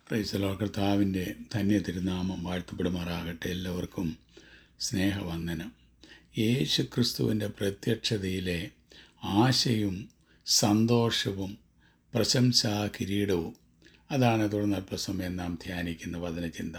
പ്രൈസലോ കർത്താവിൻ്റെ ധന്യ തിരുനാമം വാഴ്ത്തപ്പെടുമാറാകട്ടെ എല്ലാവർക്കും സ്നേഹവന്ദനം യേശു ക്രിസ്തുവിൻ്റെ പ്രത്യക്ഷതയിലെ ആശയും സന്തോഷവും പ്രശംസാ കിരീടവും അതാണ് തുടർന്ന് അല്പസമയം നാം ധ്യാനിക്കുന്ന വചനചിന്ത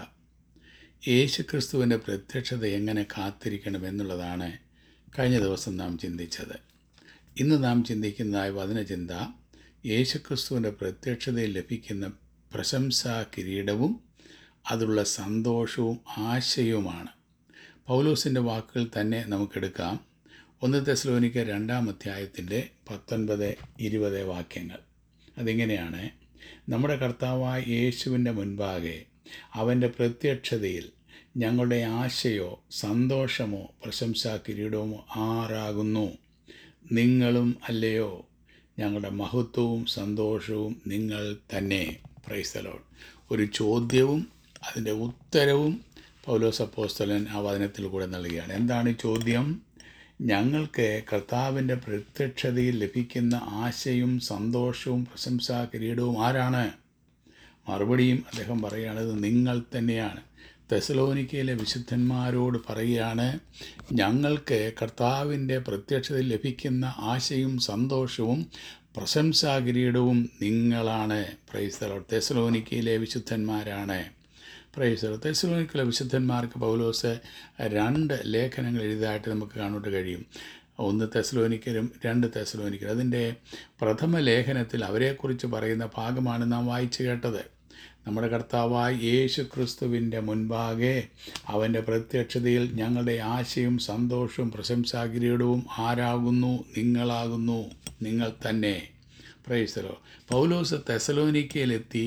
യേശു ക്രിസ്തുവിൻ്റെ പ്രത്യക്ഷത എങ്ങനെ കാത്തിരിക്കണം എന്നുള്ളതാണ് കഴിഞ്ഞ ദിവസം നാം ചിന്തിച്ചത് ഇന്ന് നാം ചിന്തിക്കുന്നതായ വചനചിന്ത യേശുക്രിസ്തുവിൻ്റെ പ്രത്യക്ഷതയിൽ ലഭിക്കുന്ന പ്രശംസാ കിരീടവും അതിലുള്ള സന്തോഷവും ആശയവുമാണ് പൗലോസിൻ്റെ വാക്കുകൾ തന്നെ നമുക്കെടുക്കാം ഒന്ന് തെസ്ലോനിക്ക രണ്ടാം അധ്യായത്തിൻ്റെ പത്തൊൻപത് ഇരുപത് വാക്യങ്ങൾ അതിങ്ങനെയാണ് നമ്മുടെ കർത്താവായ യേശുവിൻ്റെ മുൻപാകെ അവൻ്റെ പ്രത്യക്ഷതയിൽ ഞങ്ങളുടെ ആശയോ സന്തോഷമോ പ്രശംസാ കിരീടമോ ആറാകുന്നു നിങ്ങളും അല്ലയോ ഞങ്ങളുടെ മഹത്വവും സന്തോഷവും നിങ്ങൾ തന്നെ പ്രൈസ്തലോൺ ഒരു ചോദ്യവും അതിൻ്റെ ഉത്തരവും പൗലോസ് അപ്പോസ്തലൻ ആ വചനത്തിൽ കൂടെ നൽകുകയാണ് എന്താണ് ഈ ചോദ്യം ഞങ്ങൾക്ക് കർത്താവിൻ്റെ പ്രത്യക്ഷതയിൽ ലഭിക്കുന്ന ആശയും സന്തോഷവും പ്രശംസാ കിരീടവും ആരാണ് മറുപടിയും അദ്ദേഹം പറയുകയാണ് ഇത് നിങ്ങൾ തന്നെയാണ് തെസലോനിക്കയിലെ വിശുദ്ധന്മാരോട് പറയുകയാണ് ഞങ്ങൾക്ക് കർത്താവിൻ്റെ പ്രത്യക്ഷതയിൽ ലഭിക്കുന്ന ആശയും സന്തോഷവും പ്രശംസാകിരീടവും നിങ്ങളാണ് പ്രൈസ്തലോ തെസലോനിക്കയിലെ വിശുദ്ധന്മാരാണ് പ്രൈസർ തെസലോനിക്കയിലെ വിശുദ്ധന്മാർക്ക് പൗലോസ് രണ്ട് ലേഖനങ്ങൾ എഴുതായിട്ട് നമുക്ക് കാണാൻ കഴിയും ഒന്ന് തെസലോനിക്കലും രണ്ട് തെസലോനിക്കലും അതിൻ്റെ പ്രഥമ ലേഖനത്തിൽ അവരെക്കുറിച്ച് പറയുന്ന ഭാഗമാണ് നാം വായിച്ചു കേട്ടത് നമ്മുടെ കർത്താവായ യേശു ക്രിസ്തുവിൻ്റെ മുൻപാകെ അവൻ്റെ പ്രത്യക്ഷതയിൽ ഞങ്ങളുടെ ആശയും സന്തോഷവും പ്രശംസാകിരീടവും ആരാകുന്നു നിങ്ങളാകുന്നു നിങ്ങൾ തന്നെ പ്രൈസലോ പൗലോസ് തെസലോനിക്കയിലെത്തി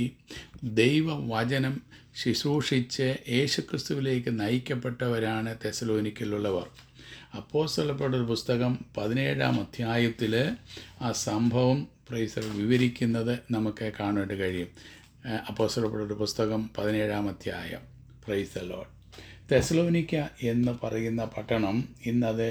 ദൈവവചനം ശുശ്രൂഷിച്ച് യേശുക്രിസ്തുവിലേക്ക് നയിക്കപ്പെട്ടവരാണ് തെസലോനിക്കയിലുള്ളവർ അപ്പോസ്തലപ്പെട്ട ഒരു പുസ്തകം പതിനേഴാം അധ്യായത്തിൽ ആ സംഭവം പ്രൈസർ വിവരിക്കുന്നത് നമുക്ക് കാണാനായിട്ട് കഴിയും അപ്പോസ്തലപ്പെട്ട ഒരു പുസ്തകം പതിനേഴാം അധ്യായം പ്രൈസ് ദ ലോഡ് തെസലോനിക്ക എന്ന് പറയുന്ന പട്ടണം ഇന്നത്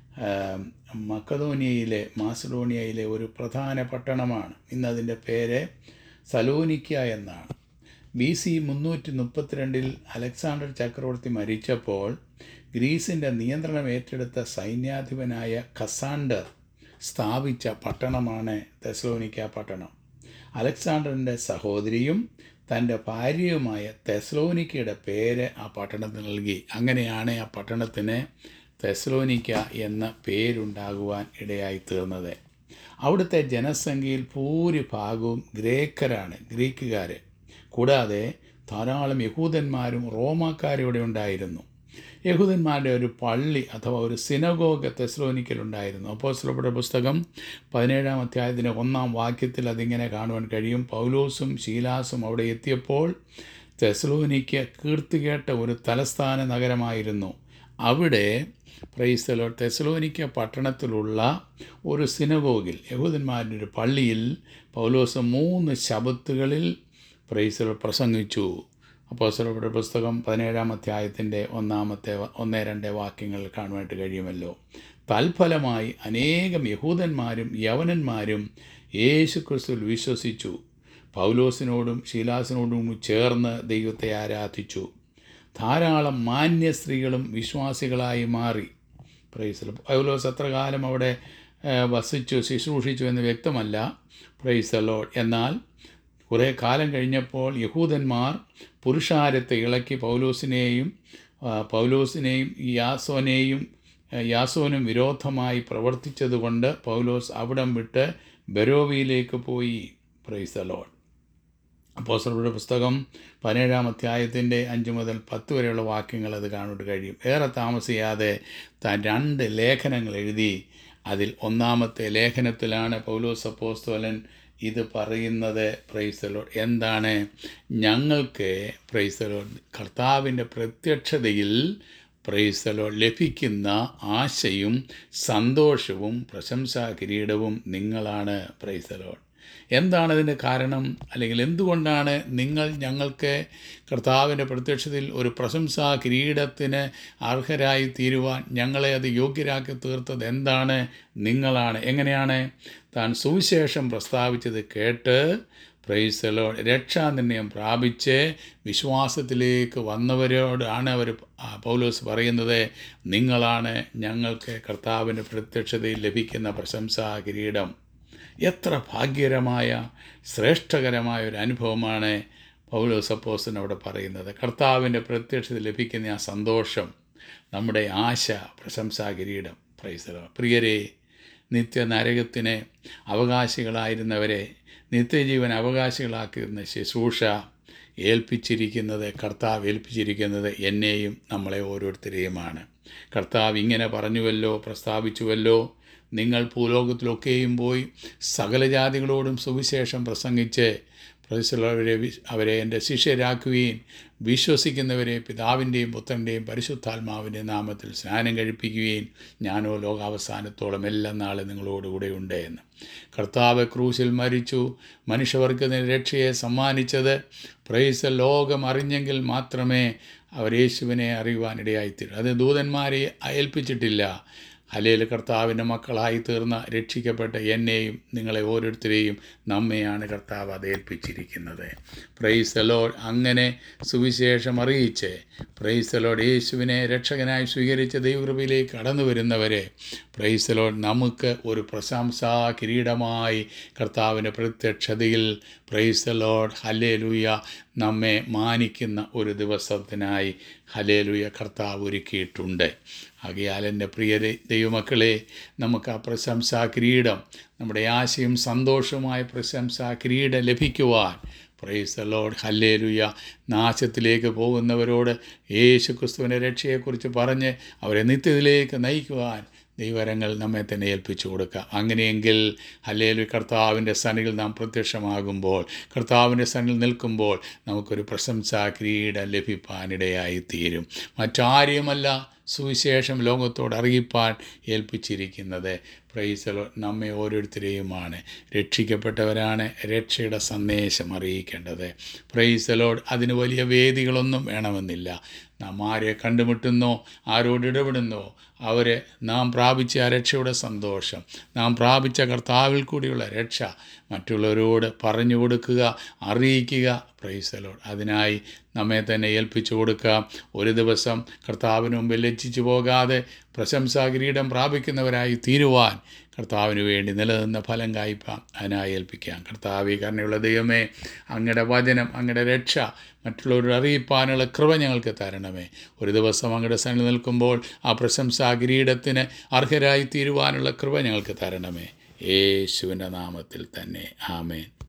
മക്കതോനിയയിലെ മാസഡോണിയയിലെ ഒരു പ്രധാന പട്ടണമാണ് ഇന്നതിൻ്റെ പേര് സലോനിക്ക എന്നാണ് ബി സി മുന്നൂറ്റി മുപ്പത്തിരണ്ടിൽ അലക്സാണ്ടർ ചക്രവർത്തി മരിച്ചപ്പോൾ ഗ്രീസിൻ്റെ നിയന്ത്രണം ഏറ്റെടുത്ത സൈന്യാധിപനായ കസാണ്ടർ സ്ഥാപിച്ച പട്ടണമാണ് തെസലോനിക്ക പട്ടണം അലക്സാണ്ടറിൻ്റെ സഹോദരിയും തൻ്റെ ഭാര്യയുമായ തെസ്ലോനിക്കയുടെ പേര് ആ പട്ടണത്തിന് നൽകി അങ്ങനെയാണ് ആ പട്ടണത്തിന് തെസ്ലോനിക്ക എന്ന പേരുണ്ടാകുവാൻ ഇടയായി തീർന്നത് അവിടുത്തെ ജനസംഖ്യയിൽ ഭൂരിഭാഗവും ഗ്രേക്കരാണ് ഗ്രീക്കുകാർ കൂടാതെ ധാരാളം യഹൂദന്മാരും റോമാക്കാരും ഇവിടെ ഉണ്ടായിരുന്നു യഹൂദന്മാരുടെ ഒരു പള്ളി അഥവാ ഒരു സിനഗോഗ് തെസ്ലോനിക്കലുണ്ടായിരുന്നു അപ്പോൾ സുലഭയുടെ പുസ്തകം പതിനേഴാം അധ്യായത്തിൻ്റെ ഒന്നാം വാക്യത്തിൽ അതിങ്ങനെ കാണുവാൻ കഴിയും പൗലോസും ശീലാസും അവിടെ എത്തിയപ്പോൾ തെസ്ലോനിക്ക് കീർത്തികേട്ട ഒരു തലസ്ഥാന നഗരമായിരുന്നു അവിടെ പ്രൈസ്തലോ തെസലോനിക്ക പട്ടണത്തിലുള്ള ഒരു സിനഗോഗിൽ യഹൂദന്മാരുടെ ഒരു പള്ളിയിൽ പൗലോസ് മൂന്ന് ശബത്തുകളിൽ പ്രൈസ്തലോ പ്രസംഗിച്ചു അപ്പോസ്തലരുടെ പുസ്തകം പതിനേഴാം അധ്യായത്തിൻ്റെ ഒന്നാമത്തെ ഒന്നേ രണ്ട് വാക്യങ്ങൾ കാണുവാനായിട്ട് കഴിയുമല്ലോ തൽഫലമായി അനേകം യഹൂദന്മാരും യവനന്മാരും യേശു ക്രിസ്തുവിൽ വിശ്വസിച്ചു പൗലോസിനോടും ശീലാസിനോടും ചേർന്ന് ദൈവത്തെ ആരാധിച്ചു ധാരാളം മാന്യ സ്ത്രീകളും വിശ്വാസികളായി മാറി പ്രൈസൽ പൗലോസ് എത്ര കാലം അവിടെ വസിച്ചു ശുശ്രൂഷിച്ചു എന്ന് വ്യക്തമല്ല പ്രൈസലോ എന്നാൽ കുറേ കാലം കഴിഞ്ഞപ്പോൾ യഹൂദന്മാർ പുരുഷാരത്തെ ഇളക്കി പൗലോസിനെയും പൗലോസിനെയും യാസോനെയും യാസോനും വിരോധമായി പ്രവർത്തിച്ചതുകൊണ്ട് പൗലോസ് അവിടം വിട്ട് ബെരോവിയിലേക്ക് പോയി പ്രൈസലോൺ അപ്പോസ്റ്ററുടെ പുസ്തകം പതിനേഴാം അധ്യായത്തിൻ്റെ അഞ്ച് മുതൽ പത്ത് വരെയുള്ള വാക്യങ്ങൾ അത് കാണാൻ കഴിയും ഏറെ താമസിയാതെ താൻ രണ്ട് ലേഖനങ്ങൾ എഴുതി അതിൽ ഒന്നാമത്തെ ലേഖനത്തിലാണ് പൗലോസ് അപ്പോസ്തോലൻ ഇത് പറയുന്നത് പ്രൈസലോ എന്താണ് ഞങ്ങൾക്ക് പ്രൈസലോ കർത്താവിൻ്റെ പ്രത്യക്ഷതയിൽ പ്രൈസലോ ലഭിക്കുന്ന ആശയും സന്തോഷവും പ്രശംസാ കിരീടവും നിങ്ങളാണ് പ്രൈസലോൺ എന്താണ് അതിൻ്റെ കാരണം അല്ലെങ്കിൽ എന്തുകൊണ്ടാണ് നിങ്ങൾ ഞങ്ങൾക്ക് കർത്താവിൻ്റെ പ്രത്യക്ഷത്തിൽ ഒരു പ്രശംസാ കിരീടത്തിന് അർഹരായി തീരുവാൻ ഞങ്ങളെ അത് യോഗ്യരാക്കി തീർത്തത് എന്താണ് നിങ്ങളാണ് എങ്ങനെയാണ് താൻ സുവിശേഷം പ്രസ്താവിച്ചത് കേട്ട് പ്രൈസലോ രക്ഷാനിർണയം പ്രാപിച്ച് വിശ്വാസത്തിലേക്ക് വന്നവരോടാണ് അവർ പൗലോസ് പറയുന്നത് നിങ്ങളാണ് ഞങ്ങൾക്ക് കർത്താവിൻ്റെ പ്രത്യക്ഷതയിൽ ലഭിക്കുന്ന പ്രശംസാ കിരീടം എത്ര ഭാഗ്യകരമായ ശ്രേഷ്ഠകരമായ ഒരു അനുഭവമാണ് പൗലോസ് അപ്പോസൻ അവിടെ പറയുന്നത് കർത്താവിൻ്റെ പ്രത്യക്ഷത ലഭിക്കുന്ന ആ സന്തോഷം നമ്മുടെ ആശ പ്രശംസാ കിരീടം പ്രൈസലോ പ്രിയരെ നിത്യനരകത്തിന് അവകാശികളായിരുന്നവരെ നിത്യജീവൻ അവകാശികളാക്കുന്ന ശുശ്രൂഷ ഏൽപ്പിച്ചിരിക്കുന്നത് കർത്താവ് ഏൽപ്പിച്ചിരിക്കുന്നത് എന്നെയും നമ്മളെ ഓരോരുത്തരെയുമാണ് കർത്താവ് ഇങ്ങനെ പറഞ്ഞുവല്ലോ പ്രസ്താവിച്ചുവല്ലോ നിങ്ങൾ ഭൂലോകത്തിലൊക്കെയും പോയി സകല ജാതികളോടും സുവിശേഷം പ്രസംഗിച്ച് പ്രസിലുള്ളവരെ അവരെ എൻ്റെ ശിഷ്യരാക്കുകയും വിശ്വസിക്കുന്നവരെ പിതാവിൻ്റെയും പുത്രൻ്റെയും പരിശുദ്ധാത്മാവിൻ്റെ നാമത്തിൽ സ്നാനം കഴിപ്പിക്കുകയും ഞാനോ ലോകാവസാനത്തോളം എല്ലാ നാളും നിങ്ങളോടുകൂടെ ഉണ്ട് എന്ന് കർത്താവ് ക്രൂശിൽ മരിച്ചു മനുഷ്യവർഗത്തിന് രക്ഷയെ സമ്മാനിച്ചത് പ്രൈസ് ലോകം അറിഞ്ഞെങ്കിൽ മാത്രമേ അവർ യേശുവിനെ അറിയുവാനിടയായിത്തീരും അത് ദൂതന്മാരെ ഏൽപ്പിച്ചിട്ടില്ല ഹലേൽ കർത്താവിൻ്റെ മക്കളായി തീർന്ന രക്ഷിക്കപ്പെട്ട എന്നെയും നിങ്ങളെ ഓരോരുത്തരെയും നമ്മെയാണ് കർത്താവ് അത് ഏൽപ്പിച്ചിരിക്കുന്നത് പ്രൈസ് ലോഡ് അങ്ങനെ സുവിശേഷം അറിയിച്ച് പ്രൈസ് ലോഡ് യേശുവിനെ രക്ഷകനായി സ്വീകരിച്ച ദൈവകൃപയിലേക്ക് കടന്നു വരുന്നവരെ പ്രൈസ് ലോഡ് നമുക്ക് ഒരു പ്രശംസാ കിരീടമായി കർത്താവിൻ്റെ പ്രത്യക്ഷതയിൽ പ്രൈസ് ലോഡ് ഹലേലുയ നമ്മെ മാനിക്കുന്ന ഒരു ദിവസത്തിനായി ഹലേലുയ കർത്താവ് ഒരുക്കിയിട്ടുണ്ട് ആകയാൽ എൻ്റെ പ്രിയ ദൈവമക്കളെ നമുക്ക് ആ പ്രശംസാ കിരീടം നമ്മുടെ ആശയും സന്തോഷവുമായ പ്രശംസാ കിരീടം ലഭിക്കുവാൻ പ്രൈസ് ലോഡ് ഹല്ലേലുയ നാശത്തിലേക്ക് പോകുന്നവരോട് യേശു ക്രിസ്തുവിൻ്റെ രക്ഷയെക്കുറിച്ച് പറഞ്ഞ് അവരെ നിത്യത്തിലേക്ക് നയിക്കുവാൻ ദൈവരങ്ങൾ നമ്മെ തന്നെ ഏൽപ്പിച്ചു കൊടുക്കുക അങ്ങനെയെങ്കിൽ ഹല്ലേലു കർത്താവിൻ്റെ സനിൽ നാം പ്രത്യക്ഷമാകുമ്പോൾ കർത്താവിൻ്റെ സനിൽ നിൽക്കുമ്പോൾ നമുക്കൊരു പ്രശംസാ കിരീടം ലഭിപ്പാനിടയായി തീരും മറ്റാരെയുമല്ല സുവിശേഷം ലോകത്തോട് അറിയിപ്പാൻ ഏൽപ്പിച്ചിരിക്കുന്നത് പ്രൈസലോ നമ്മെ ഓരോരുത്തരെയുമാണ് രക്ഷിക്കപ്പെട്ടവരാണ് രക്ഷയുടെ സന്ദേശം അറിയിക്കേണ്ടത് പ്രൈസലോഡ് അതിന് വലിയ വേദികളൊന്നും വേണമെന്നില്ല നാം ആരെ കണ്ടുമുട്ടുന്നോ ആരോട് ഇടപെടുന്നോ അവരെ നാം പ്രാപിച്ച ആ രക്ഷയുടെ സന്തോഷം നാം പ്രാപിച്ച കർത്താവിൽ കൂടിയുള്ള രക്ഷ മറ്റുള്ളവരോട് പറഞ്ഞു കൊടുക്കുക അറിയിക്കുക പ്രൈസലോഡ് അതിനായി നമ്മെ തന്നെ ഏൽപ്പിച്ചു കൊടുക്കുക ഒരു ദിവസം കർത്താവിന് മുമ്പിൽ ലജ്ജിച്ചു പോകാതെ പ്രശംസാ കിരീടം പ്രാപിക്കുന്നവരായി തീരുവാൻ കർത്താവിന് വേണ്ടി നിലനിന്ന ഫലം കായ്പാം അതിനായി ഏൽപ്പിക്കാം കർത്താവി കരുണയുള്ള ദൈവമേ അങ്ങയുടെ വചനം അങ്ങയുടെ രക്ഷ മറ്റുള്ളവരോട് അറിയിപ്പാനുള്ള കൃപ ഞങ്ങൾക്ക് തരണമേ ഒരു ദിവസം അങ്ങയുടെ സന്നിധി നിൽക്കുമ്പോൾ ആ പ്രശംസാ കിരീടത്തിന് അർഹരായി തീരുവാനുള്ള കൃപ ഞങ്ങൾക്ക് തരണമേ യേശുവിൻ്റെ നാമത്തിൽ തന്നെ ആമേൻ